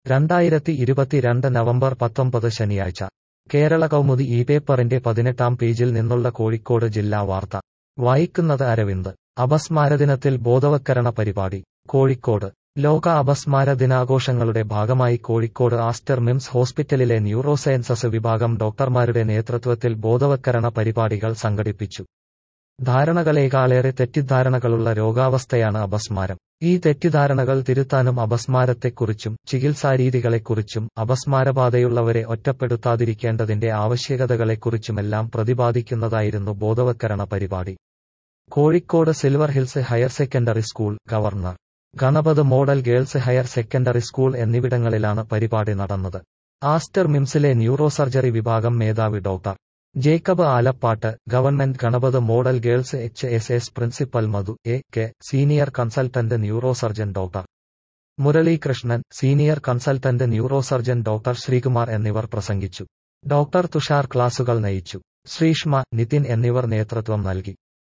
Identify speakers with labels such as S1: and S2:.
S1: രണ്ടായിരത്തി ഇരുപത്തിരണ്ട് നവംബർ പത്തൊമ്പത് ശനിയാഴ്ച കേരള കൗമുദി ഈ പേപ്പറിന്റെ പതിനെട്ടാം പേജിൽ നിന്നുള്ള കോഴിക്കോട് ജില്ലാ വാർത്ത വായിക്കുന്നത് അരവിന്ദ് അപസ്മാര ദിനത്തിൽ ബോധവത്കരണ പരിപാടി കോഴിക്കോട് ലോക അപസ്മാര ദിനാഘോഷങ്ങളുടെ ഭാഗമായി കോഴിക്കോട് ആസ്റ്റർ മിംസ് ഹോസ്പിറ്റലിലെ ന്യൂറോസയൻസസ് വിഭാഗം ഡോക്ടർമാരുടെ നേതൃത്വത്തിൽ ബോധവത്കരണ പരിപാടികൾ സംഘടിപ്പിച്ചു ധാരണകളേക്കാളേറെ തെറ്റിദ്ധാരണകളുള്ള രോഗാവസ്ഥയാണ് അപസ്മാരം ഈ തെറ്റിദ്ധാരണകൾ തിരുത്താനും അപസ്മാരത്തെക്കുറിച്ചും ചികിത്സാരീതികളെക്കുറിച്ചും അപസ്മാരബാധയുള്ളവരെ ഒറ്റപ്പെടുത്താതിരിക്കേണ്ടതിന്റെ ആവശ്യകതകളെക്കുറിച്ചുമെല്ലാം പ്രതിപാദിക്കുന്നതായിരുന്നു ബോധവത്കരണ പരിപാടി Kozhikode silver hills higher secondary school government Ganapath model girls higher secondary school എന്നിവിടങ്ങളിലാണ് പരിപാടി നടന്നത് ആസ്റ്റർ മിംസിലെ ന്യൂറോസർജറി വിഭാഗം മേധാവി doctor Jacob Alappatt government Ganapath model girls H S S principal Madhu A K senior consultant neurosurgeon doctor Muralikrishnan senior consultant neurosurgeon doctor Sreekumar എന്നിവർ പ്രസംഗിച്ചു doctor Tushar ക്ലാസുകൾ നയിച്ചു ശ്രീഷ്മ നിതിൻ എന്നിവർ നേതൃത്വം നൽകി